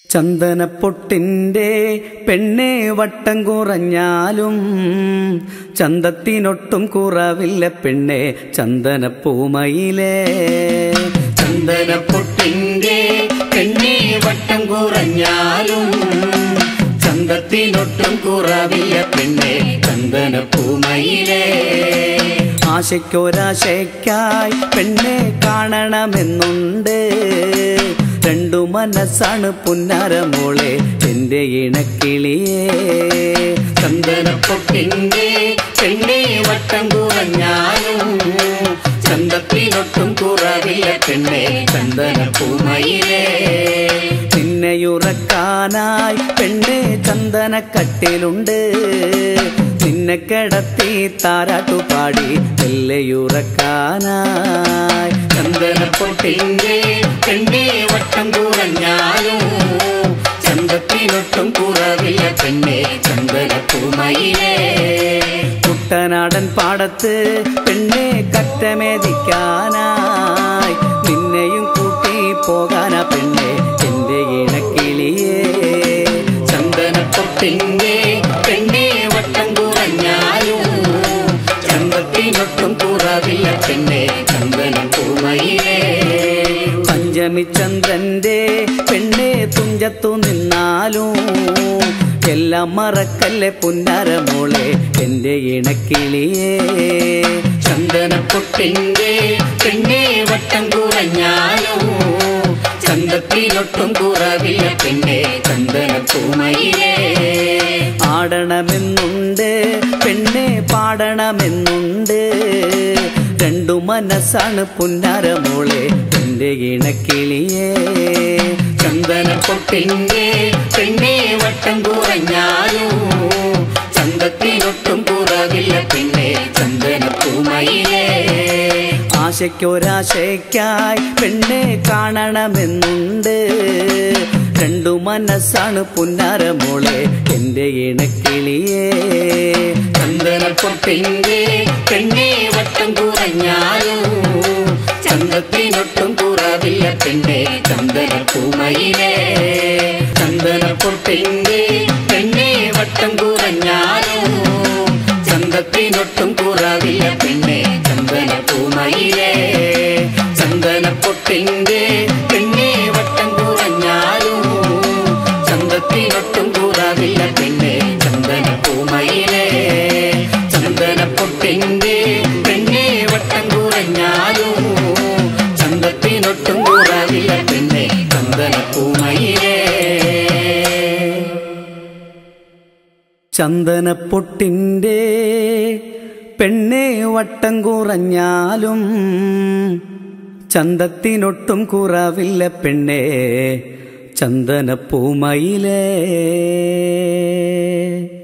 ചന്ദനപ്പൊട്ടിന്റെ പെണ്ണെ വട്ടം കുറഞ്ഞാലും ചന്തത്തിനൊട്ടും കുറവില്ല പെണ്ണെ ചന്ദനപ്പൂമയിലേ ചന്ദനപ്പൊട്ടിന്റെ പെണ്ണെ വട്ടം കുറഞ്ഞാലും ചന്തത്തിനൊട്ടും കുറവില്ല പെണ്ണെ ചന്ദനപ്പൂമയിലേ ആശയ്ക്കൊരാശയ്ക്കായി പെണ്ണെ കാണണമെന്നുണ്ട് രണ്ടു മനസ്സാണ് പുന്നാരമോളെ എന്റെ ഇണക്കിളിയേ ചന്ദനപ്പൊട്ടിന്റെ പെണ്ണെ വട്ടം കുറഞ്ഞാലും ചന്തത്തിനൊട്ടും കുറവില്ല പെണ്ണെ ചന്ദനപ്പൂമയിലേ നിന്നെയുറക്കാനായി പെണ്ണെ ചന്ദനക്കട്ടിലുണ്ട് നിന്നെ കിടത്തി താരാട്ടുപാടി എല്ലയുറക്കാനായി ചന്ദനപ്പൊട്ടിന്റെ പെണ്ണെ വട്ടം കുറഞ്ഞാലും ചന്തത്തിനൊട്ടും കുറവില്ല പെണ്ണെ ചന്ദനപ്പൂമയിലേ കുട്ടനാടൻ പാടത്ത് പെണ്ണെ കറ്റമേദിക്കാനായി നിന്നെയും കൂട്ടി പോകാനാ പെണ്ണെ എന്റെ ഇണക്കിളിയേ ചന്ദനപ്പൊട്ടിന്റെ പെണ്ണെ വട്ടം കുറഞ്ഞാലും ചന്തത്തിനൊട്ടും കുറവില്ല പെണ്ണെ ചന്ദനപ്പൂമയിലേ പഞ്ചമി ചന്ദ്രന്റെ പെണ്ണെ തുഞ്ചത്തു നിന്നാലും എല്ലാം മറക്കല്ലേ പുന്നാരമോളെ എന്റെ ഇണക്കിളിയേ ചന്ദനപ്പൊട്ടിന്റെ പെണ്ണെ വട്ടം കുറഞ്ഞാലും ചന്തത്തിനൊട്ടും കുറവില്ല പെണ്ണെ ചന്ദനപ്പൂമയിലേ ആടണമെന്നുണ്ട് പെണ്ണെ പാടണമെന്നുണ്ട് രണ്ടു മനസ്സാണ് പുന്നാരമോളെ എന്റെ ഇണക്കിളിയേ ചന്ദനപ്പൊട്ടിന്റെ പെണ്ണെ വട്ടം കുറഞ്ഞാലും ചന്തത്തിനൊട്ടും കുറവില്ല പെണ്ണെ ചന്ദനപ്പൂമയിലേ ആശയ്ക്കൊരാശയ്ക്കായി പെണ്ണെ കാണണമെന്നുണ്ട് രണ്ടു മനസ്സാണ് പുന്നാരമോളെ എന്റെ ഇണക്കിളിയേ ചന്ദനപ്പൊട്ടിന്റെ പെണ്ണെ വട്ടം കുറഞ്ഞാലും ചന്തത്തിനൊട്ടും കുറവില്ല പെണ്ണെ ചന്ദനപ്പൂമയിലേ ചന്ദനപ്പൊട്ടിന്റെ പെണ്ണെ വട്ടം കുറഞ്ഞാലും ചന്തത്തിനൊട്ടും കുറവില്ല പെണ്ണെ ചന്ദനപ്പൂമയിലേ ചന്ദനപ്പൊട്ടിന്റെ പെണ്ണെ വട്ടം കുറഞ്ഞാലും ചന്തത്തിനൊട്ടും കുറവില്ല പെണ്ണെ ചന്ദനപ്പൂമയിലേ ചന്ദനപ്പൊട്ടിന്റെ പെണ്ണെ വട്ടം കുറഞ്ഞാലും ചന്തത്തിനൊട്ടും കുറവില്ല പെണ്ണെ ചന്ദനപ്പൂമയിലേ ചന്ദനപ്പൊട്ടിൻ്റെ പെണ്ണെ വട്ടം കുറഞ്ഞാലും ചന്തത്തിനൊട്ടും കുറവില്ല പെണ്ണെ ചന്ദനപ്പൂമയിലേ